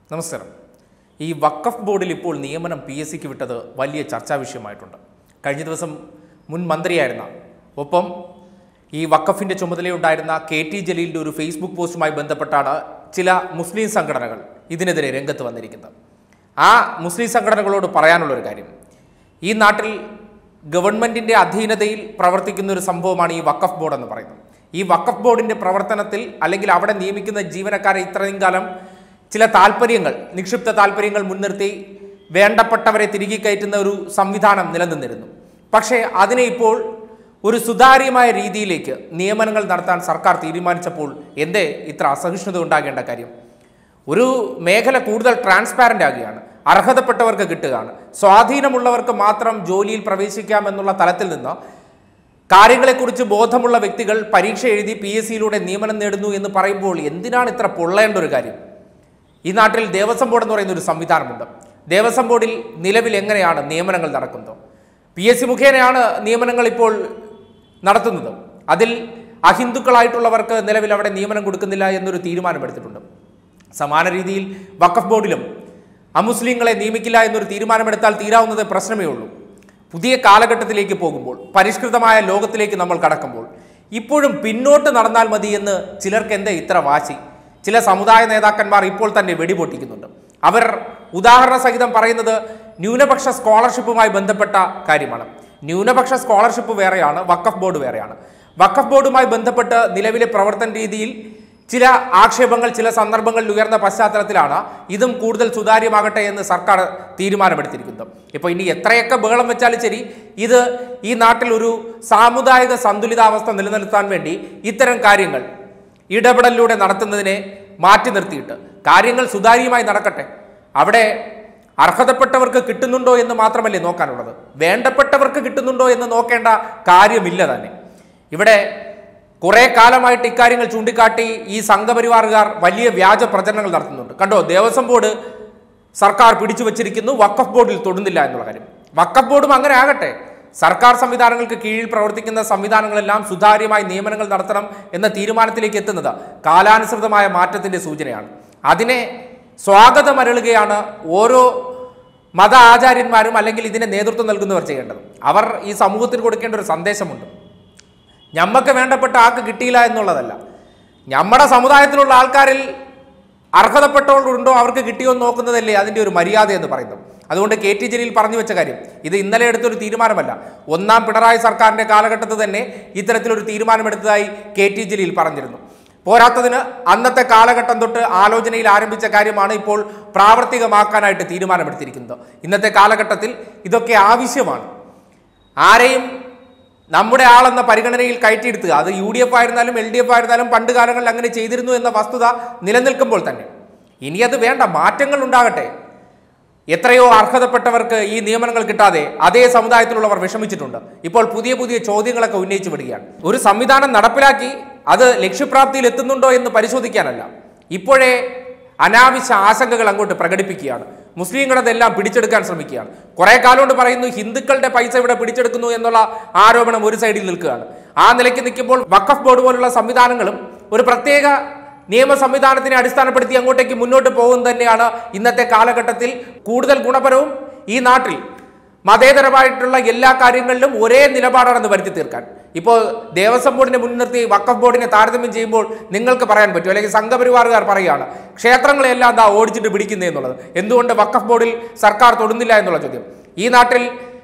നമസ്കാരം ഈ വഖഫ് ബോർഡിൽ ഇപ്പോൾ നിയമനം പി എസ് സിക്ക് വിട്ടത് വലിയ ചർച്ചാ വിഷയമായിട്ടുണ്ട് കഴിഞ്ഞ ദിവസം മുൻ മന്ത്രിയായിരുന്ന ഒപ്പം ഈ വഖഫിൻ്റെ ചുമതലയുണ്ടായിരുന്ന കെ ടി ജലീലിൻ്റെ ഒരു ഫേസ്ബുക്ക് പോസ്റ്റുമായി ബന്ധപ്പെട്ടാണ് ചില മുസ്ലിം സംഘടനകൾ ഇതിനെതിരെ രംഗത്ത് വന്നിരിക്കുന്നത് ആ മുസ്ലിം സംഘടനകളോട് പറയാനുള്ളൊരു കാര്യം ഈ നാട്ടിൽ ഗവൺമെൻറ്റിൻ്റെ അധീനതയിൽ പ്രവർത്തിക്കുന്ന ഒരു സംഭവമാണ് ഈ വഖഫ് ബോർഡ് എന്ന് പറയുന്നത് ഈ വഖഫ് ബോർഡിൻ്റെ പ്രവർത്തനത്തിൽ അല്ലെങ്കിൽ അവിടെ നിയമിക്കുന്ന ജീവനക്കാരെ ഇത്രയും കാലം ചില താല്പര്യങ്ങൾ നിക്ഷിപ്ത താല്പര്യങ്ങൾ മുൻനിർത്തി വേണ്ടപ്പെട്ടവരെ തിരികെ കയറ്റുന്ന ഒരു സംവിധാനം നിലനിന്നിരുന്നു പക്ഷേ അതിനെ ഇപ്പോൾ ഒരു സുതാര്യമായ രീതിയിലേക്ക് നിയമനങ്ങൾ നടത്താൻ സർക്കാർ തീരുമാനിച്ചപ്പോൾ എന്തേ ഇത്ര അസഹിഷ്ണുത ഉണ്ടാകേണ്ട കാര്യം ഒരു മേഖല കൂടുതൽ ട്രാൻസ്പാരൻ്റ് ആകുകയാണ് അർഹതപ്പെട്ടവർക്ക് കിട്ടുകയാണ് സ്വാധീനമുള്ളവർക്ക് മാത്രം ജോലിയിൽ പ്രവേശിക്കാമെന്നുള്ള തലത്തിൽ നിന്ന് കാര്യങ്ങളെക്കുറിച്ച് ബോധമുള്ള വ്യക്തികൾ പരീക്ഷ എഴുതി പി എസ് സിയിലൂടെ നിയമനം നേടുന്നു എന്ന് പറയുമ്പോൾ എന്തിനാണ് ഇത്ര പൊള്ളേണ്ട ഒരു കാര്യം ഈ നാട്ടിൽ ദേവസ്വം ബോർഡ് എന്ന് പറയുന്ന ഒരു സംവിധാനമുണ്ട് ദേവസ്വം ബോർഡിൽ നിലവിൽ എങ്ങനെയാണ് നിയമനങ്ങൾ നടക്കുന്നത് പി എസ് സി മുഖേനയാണ് നിയമനങ്ങൾ ഇപ്പോൾ നടത്തുന്നത് അതിൽ അഹിന്ദുക്കളായിട്ടുള്ളവർക്ക് നിലവിൽ അവിടെ നിയമനം കൊടുക്കുന്നില്ല എന്നൊരു തീരുമാനമെടുത്തിട്ടുണ്ട് സമാന രീതിയിൽ വഖഫ് ബോർഡിലും അമുസ്ലിങ്ങളെ നിയമിക്കില്ല എന്നൊരു തീരുമാനമെടുത്താൽ തീരാവുന്നത് പ്രശ്നമേ ഉള്ളൂ പുതിയ കാലഘട്ടത്തിലേക്ക് പോകുമ്പോൾ പരിഷ്കൃതമായ ലോകത്തിലേക്ക് നമ്മൾ കടക്കുമ്പോൾ ഇപ്പോഴും പിന്നോട്ട് നടന്നാൽ മതി എന്ന് ചിലർക്ക് എന്താ ഇത്ര വാശി ചില സമുദായ നേതാക്കന്മാർ ഇപ്പോൾ തന്നെ വെടിപൊട്ടിക്കുന്നുണ്ട് അവർ ഉദാഹരണ സഹിതം പറയുന്നത് ന്യൂനപക്ഷ സ്കോളർഷിപ്പുമായി ബന്ധപ്പെട്ട കാര്യമാണ് ന്യൂനപക്ഷ സ്കോളർഷിപ്പ് വേറെയാണ് വഖഫ് ബോർഡ് വേറെയാണ് വഖഫ് ബോർഡുമായി ബന്ധപ്പെട്ട് നിലവിലെ പ്രവർത്തന രീതിയിൽ ചില ആക്ഷേപങ്ങൾ ചില സന്ദർഭങ്ങളിൽ ഉയർന്ന പശ്ചാത്തലത്തിലാണ് ഇതും കൂടുതൽ സുതാര്യമാകട്ടെ എന്ന് സർക്കാർ തീരുമാനമെടുത്തിരിക്കുന്നത് ഇപ്പോൾ ഇനി എത്രയൊക്കെ ബഹളം വെച്ചാലും ശരി ഇത് ഈ നാട്ടിൽ ഒരു സാമുദായിക സന്തുലിതാവസ്ഥ നിലനിർത്താൻ വേണ്ടി ഇത്തരം കാര്യങ്ങൾ ഇടപെടലിലൂടെ നടത്തുന്നതിനെ മാറ്റി നിർത്തിയിട്ട് കാര്യങ്ങൾ സുതാര്യമായി നടക്കട്ടെ അവിടെ അർഹതപ്പെട്ടവർക്ക് കിട്ടുന്നുണ്ടോ എന്ന് മാത്രമല്ലേ നോക്കാനുള്ളത് വേണ്ടപ്പെട്ടവർക്ക് കിട്ടുന്നുണ്ടോ എന്ന് നോക്കേണ്ട കാര്യമില്ല തന്നെ ഇവിടെ കുറെ കാലമായിട്ട് ഇക്കാര്യങ്ങൾ ചൂണ്ടിക്കാട്ടി ഈ സംഘപരിവാറുകാർ വലിയ വ്യാജ പ്രചരണങ്ങൾ നടത്തുന്നുണ്ട് കണ്ടോ ദേവസ്വം ബോർഡ് സർക്കാർ പിടിച്ചു വച്ചിരിക്കുന്നു വഖഫ് ബോർഡിൽ തൊടുന്നില്ല എന്നുള്ള കാര്യം വഖഫ് ബോർഡും അങ്ങനെ ആകട്ടെ സർക്കാർ സംവിധാനങ്ങൾക്ക് കീഴിൽ പ്രവർത്തിക്കുന്ന സംവിധാനങ്ങളെല്ലാം സുതാര്യമായി നിയമനങ്ങൾ നടത്തണം എന്ന തീരുമാനത്തിലേക്ക് എത്തുന്നത് കാലാനുസൃതമായ മാറ്റത്തിന്റെ സൂചനയാണ് അതിനെ സ്വാഗതമരളുകയാണ് ഓരോ മത ആചാര്യന്മാരും അല്ലെങ്കിൽ ഇതിനെ നേതൃത്വം നൽകുന്നവർ ചെയ്യേണ്ടത് അവർ ഈ സമൂഹത്തിന് കൊടുക്കേണ്ട ഒരു സന്ദേശമുണ്ട് ഞമ്മക്ക് വേണ്ടപ്പെട്ട ആൾക്ക് കിട്ടിയില്ല എന്നുള്ളതല്ല നമ്മുടെ സമുദായത്തിലുള്ള ആൾക്കാരിൽ അർഹതപ്പെട്ടവരുണ്ടോ അവർക്ക് കിട്ടിയോ എന്ന് നോക്കുന്നതല്ലേ അതിൻ്റെ ഒരു മര്യാദ എന്ന് പറയുന്നത് അതുകൊണ്ട് കെ ടി ജലീൽ പറഞ്ഞു വെച്ച കാര്യം ഇത് ഇന്നലെ എടുത്തൊരു തീരുമാനമല്ല ഒന്നാം പിണറായി സർക്കാരിൻ്റെ കാലഘട്ടത്തിൽ തന്നെ ഇത്തരത്തിലൊരു തീരുമാനമെടുത്തതായി കെ ടി ജലീൽ പറഞ്ഞിരുന്നു പോരാത്തതിന് അന്നത്തെ കാലഘട്ടം തൊട്ട് ആലോചനയിൽ ആരംഭിച്ച കാര്യമാണ് ഇപ്പോൾ പ്രാവർത്തികമാക്കാനായിട്ട് തീരുമാനമെടുത്തിരിക്കുന്നത് ഇന്നത്തെ കാലഘട്ടത്തിൽ ഇതൊക്കെ ആവശ്യമാണ് ആരെയും നമ്മുടെ ആളെന്ന പരിഗണനയിൽ കയറ്റിയെടുത്തുക അത് യു ഡി എഫ് ആയിരുന്നാലും എൽ ഡി എഫ് ആയിരുന്നാലും പണ്ട് കാലങ്ങളിൽ അങ്ങനെ ചെയ്തിരുന്നു എന്ന വസ്തുത നിലനിൽക്കുമ്പോൾ തന്നെ ഇനി അത് വേണ്ട മാറ്റങ്ങൾ ഉണ്ടാകട്ടെ എത്രയോ അർഹതപ്പെട്ടവർക്ക് ഈ നിയമനങ്ങൾ കിട്ടാതെ അതേ സമുദായത്തിലുള്ളവർ വിഷമിച്ചിട്ടുണ്ട് ഇപ്പോൾ പുതിയ പുതിയ ചോദ്യങ്ങളൊക്കെ ഉന്നയിച്ചു വിടുകയാണ് ഒരു സംവിധാനം നടപ്പിലാക്കി അത് ലക്ഷ്യപ്രാപ്തിയിൽ എത്തുന്നുണ്ടോ എന്ന് പരിശോധിക്കാനല്ല ഇപ്പോഴേ അനാവശ്യ ആശങ്കകൾ അങ്ങോട്ട് പ്രകടിപ്പിക്കുകയാണ് മുസ്ലിങ്ങളതെല്ലാം പിടിച്ചെടുക്കാൻ ശ്രമിക്കുകയാണ് കുറെ കാലം കൊണ്ട് പറയുന്നു ഹിന്ദുക്കളുടെ പൈസ ഇവിടെ പിടിച്ചെടുക്കുന്നു എന്നുള്ള ആരോപണം ഒരു സൈഡിൽ നിൽക്കുകയാണ് ആ നിലയ്ക്ക് നിൽക്കുമ്പോൾ വഖഫ് ബോർഡ് പോലുള്ള സംവിധാനങ്ങളും ഒരു പ്രത്യേക നിയമ സംവിധാനത്തിനെ അടിസ്ഥാനപ്പെടുത്തി അങ്ങോട്ടേക്ക് മുന്നോട്ട് പോകുന്നത് തന്നെയാണ് ഇന്നത്തെ കാലഘട്ടത്തിൽ കൂടുതൽ ഗുണപരവും ഈ നാട്ടിൽ മതേതരമായിട്ടുള്ള എല്ലാ കാര്യങ്ങളിലും ഒരേ നിലപാടാണെന്ന് വരുത്തി തീർക്കാൻ ഇപ്പോൾ ദേവസ്വം ബോർഡിനെ മുൻനിർത്തി വഖഫ് ബോർഡിനെ താരതമ്യം ചെയ്യുമ്പോൾ നിങ്ങൾക്ക് പറയാൻ പറ്റും അല്ലെങ്കിൽ സംഘപരിവാറുകാർ പറയുകയാണ് ക്ഷേത്രങ്ങളെല്ലാം എന്താ ഓടിച്ചിട്ട് പിടിക്കുന്നത് എന്നുള്ളത് എന്തുകൊണ്ട് വഖഫ് ബോർഡിൽ സർക്കാർ തൊടുന്നില്ല എന്നുള്ള ചോദ്യം ഈ നാട്ടിൽ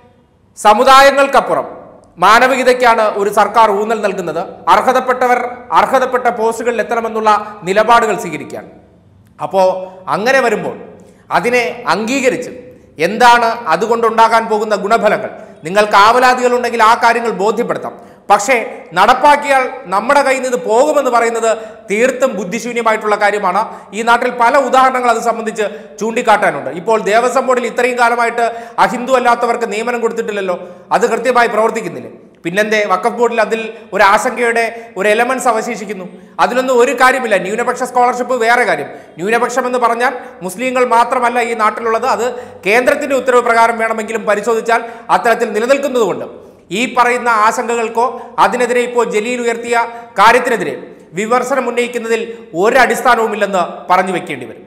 സമുദായങ്ങൾക്കപ്പുറം മാനവികതയ്ക്കാണ് ഒരു സർക്കാർ ഊന്നൽ നൽകുന്നത് അർഹതപ്പെട്ടവർ അർഹതപ്പെട്ട പോസ്റ്റുകളിൽ എത്തണമെന്നുള്ള നിലപാടുകൾ സ്വീകരിക്കാൻ അപ്പോൾ അങ്ങനെ വരുമ്പോൾ അതിനെ അംഗീകരിച്ച് എന്താണ് അതുകൊണ്ടുണ്ടാകാൻ പോകുന്ന ഗുണഫലങ്ങൾ നിങ്ങൾക്ക് ആവലാതികളുണ്ടെങ്കിൽ ആ കാര്യങ്ങൾ ബോധ്യപ്പെടുത്താം പക്ഷേ നടപ്പാക്കിയാൽ നമ്മുടെ കയ്യിൽ നിന്ന് പോകുമെന്ന് പറയുന്നത് തീർത്തും ബുദ്ധിശൂന്യമായിട്ടുള്ള കാര്യമാണ് ഈ നാട്ടിൽ പല ഉദാഹരണങ്ങൾ അത് സംബന്ധിച്ച് ചൂണ്ടിക്കാട്ടാനുണ്ട് ഇപ്പോൾ ദേവസ്വം ബോർഡിൽ ഇത്രയും കാലമായിട്ട് അഹിന്ദു അല്ലാത്തവർക്ക് നിയമനം കൊടുത്തിട്ടില്ലല്ലോ അത് കൃത്യമായി പ്രവർത്തിക്കുന്നില്ലേ പിന്നെന്തേ വഖഫ് ബോർഡിൽ അതിൽ ഒരു ആശങ്കയുടെ ഒരു എലമെന്റ്സ് അവശേഷിക്കുന്നു അതിലൊന്നും ഒരു കാര്യമില്ല ന്യൂനപക്ഷ സ്കോളർഷിപ്പ് വേറെ കാര്യം ന്യൂനപക്ഷം എന്ന് പറഞ്ഞാൽ മുസ്ലിങ്ങൾ മാത്രമല്ല ഈ നാട്ടിലുള്ളത് അത് കേന്ദ്രത്തിന്റെ ഉത്തരവ് പ്രകാരം വേണമെങ്കിലും പരിശോധിച്ചാൽ അത്തരത്തിൽ നിലനിൽക്കുന്നതുകൊണ്ട് ഈ പറയുന്ന ആശങ്കകൾക്കോ അതിനെതിരെ ഇപ്പോൾ ജലീൽ ഉയർത്തിയ കാര്യത്തിനെതിരെ വിമർശനം ഉന്നയിക്കുന്നതിൽ ഒരടിസ്ഥാനവുമില്ലെന്ന് പറഞ്ഞു വെക്കേണ്ടി വരും